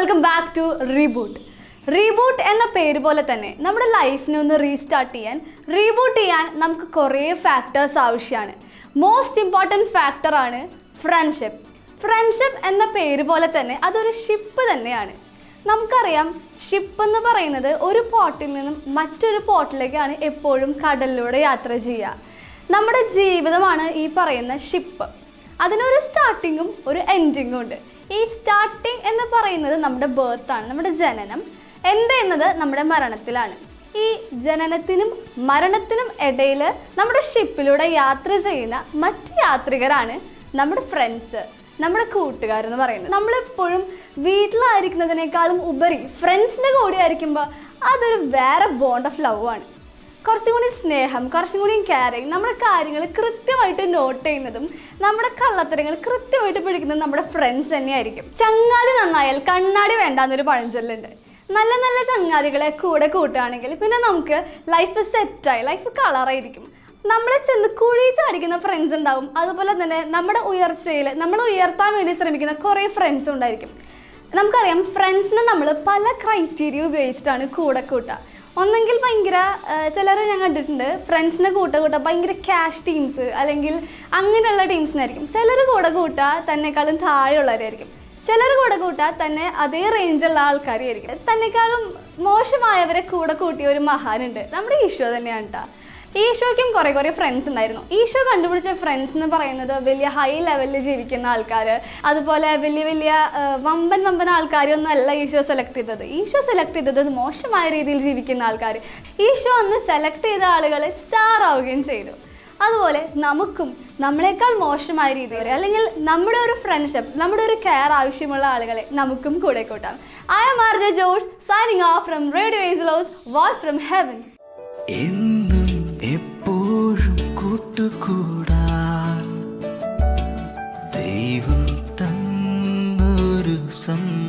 welcome back to reboot reboot എന്ന പേര് പോലെ തന്നെ നമ്മുടെ ലൈഫിനെ ഒന്ന് റീസ്റ്റാർട്ട് ചെയ്യാൻ റീബൂട്ട് ചെയ്യാൻ നമുക്ക് കുറേ ഫാക്ടേഴ്സ് ആവശ്യമാണ് മോസ്റ്റ് ഇമ്പോർട്ടൻറ്റ് ഫാക്ടറാണ് ഫ്രണ്ട്ഷിപ്പ് ഫ്രണ്ട്ഷിപ്പ് എന്ന പേര് പോലെ തന്നെ അതൊരു ഷിപ്പ് തന്നെയാണ് നമുക്കറിയാം ഷിപ്പ് എന്ന് പറയുന്നത് ഒരു പോർട്ടിൽ നിന്നും മറ്റൊരു പോർട്ടിലേക്കാണ് എപ്പോഴും കടലിലൂടെ യാത്ര ചെയ്യുക നമ്മുടെ ജീവിതമാണ് ഈ പറയുന്ന ഷിപ്പ് അതിനൊരു സ്റ്റാർട്ടിങ്ങും ഒരു എൻഡിങ്ങും ഉണ്ട് ഈ സ്റ്റാർട്ടിങ് എന്ന് പറയുന്നത് നമ്മുടെ ബർത്താണ് നമ്മുടെ ജനനം എൻഡ് എന്നത് നമ്മുടെ മരണത്തിലാണ് ഈ ജനനത്തിനും മരണത്തിനും ഇടയിൽ നമ്മുടെ ഷിപ്പിലൂടെ യാത്ര ചെയ്യുന്ന മറ്റ് യാത്രികരാണ് നമ്മുടെ ഫ്രണ്ട്സ് നമ്മുടെ കൂട്ടുകാരെന്ന് പറയുന്നത് നമ്മളെപ്പോഴും വീട്ടിലായിരിക്കുന്നതിനേക്കാളും ഉപരി ഫ്രണ്ട്സിൻ്റെ കൂടെ ആയിരിക്കുമ്പോൾ അതൊരു വേറെ ബോണ്ട് ഓഫ് ലവ് ആണ് കുറച്ചും കൂടി സ്നേഹം കുറച്ചും കൂടി കെയറിങ് നമ്മുടെ കാര്യങ്ങൾ കൃത്യമായിട്ട് നോട്ട് ചെയ്യുന്നതും നമ്മുടെ കള്ളത്തരങ്ങൾ കൃത്യമായിട്ട് പിടിക്കുന്നതും നമ്മുടെ ഫ്രണ്ട്സ് തന്നെയായിരിക്കും ചങ്ങാതി നന്നായാൽ കണ്ണാടി വേണ്ടാന്നൊരു പഴഞ്ചൊല്ലുണ്ട് നല്ല നല്ല ചങ്ങാതികളെ കൂടെ കൂട്ടുകയാണെങ്കിൽ പിന്നെ നമുക്ക് ലൈഫ് സെറ്റായി ലൈഫ് കളറായിരിക്കും നമ്മളെ ചെന്ന് കുഴി ചാടിക്കുന്ന ഫ്രണ്ട്സ് ഉണ്ടാവും അതുപോലെ തന്നെ നമ്മുടെ ഉയർച്ചയിൽ നമ്മൾ ഉയർത്താൻ വേണ്ടി ശ്രമിക്കുന്ന കുറേ ഫ്രണ്ട്സും ഉണ്ടായിരിക്കും നമുക്കറിയാം ഫ്രണ്ട്സിനെ നമ്മൾ പല ക്രൈറ്റീരിയ ഉപയോഗിച്ചിട്ടാണ് കൂടെ കൂട്ടുക ഒന്നെങ്കിൽ ഭയങ്കര ചിലർ ഞാൻ കണ്ടിട്ടുണ്ട് ഫ്രണ്ട്സിനെ കൂട്ട കൂട്ടുക ഭയങ്കര ക്യാഷ് ടീംസ് അല്ലെങ്കിൽ അങ്ങനെയുള്ള ടീംസിനായിരിക്കും ചിലർ കൂടെ കൂട്ടുക തന്നെക്കാളും താഴെയുള്ളവരായിരിക്കും ചിലർ കൂടെ കൂട്ടുക തന്നെ അതേ റേഞ്ചുള്ള ആൾക്കാരായിരിക്കും തന്നെക്കാളും മോശമായവരെ കൂടെ കൂട്ടിയ ഒരു മഹാനുണ്ട് നമ്മുടെ ഈശോ തന്നെയാണ് കേട്ടോ ഈശോയ്ക്കും കുറേ കുറേ ഫ്രണ്ട്സ് ഉണ്ടായിരുന്നു ഈശോ കണ്ടുപിടിച്ച ഫ്രണ്ട്സ് എന്ന് പറയുന്നത് വലിയ ഹൈ ലെവലിൽ ജീവിക്കുന്ന ആൾക്കാർ അതുപോലെ വലിയ വലിയ ആ, വമ്പൻ വമ്പൻ ആൾക്കാരൊന്നും അല്ല ഈശോ സെലക്ട് ചെയ്തത് ഈശോ സെലക്ട് ചെയ്തത് മോശമായ രീതിയിൽ ജീവിക്കുന്ന ആൾക്കാർ ഈശോ അന്ന് സെലക്ട് ചെയ്ത ആളുകളെ സ്റ്റാർ ആവുകയും ചെയ്തു അതുപോലെ നമുക്കും നമ്മളെക്കാൾ മോശമായ രീതിയിൽ അല്ലെങ്കിൽ നമ്മുടെ ഒരു ഫ്രണ്ട്ഷിപ്പ് നമ്മുടെ ഒരു കെയർ ആവശ്യമുള്ള ആളുകളെ നമുക്കും കൂടെ കൂട്ടാം I M R J George signing off from radio Angelos watch from heaven എന്നും എപ്പോഴും കൂട്ടുകൂടാ ദൈവം തന്നൊരു സമ്മാനം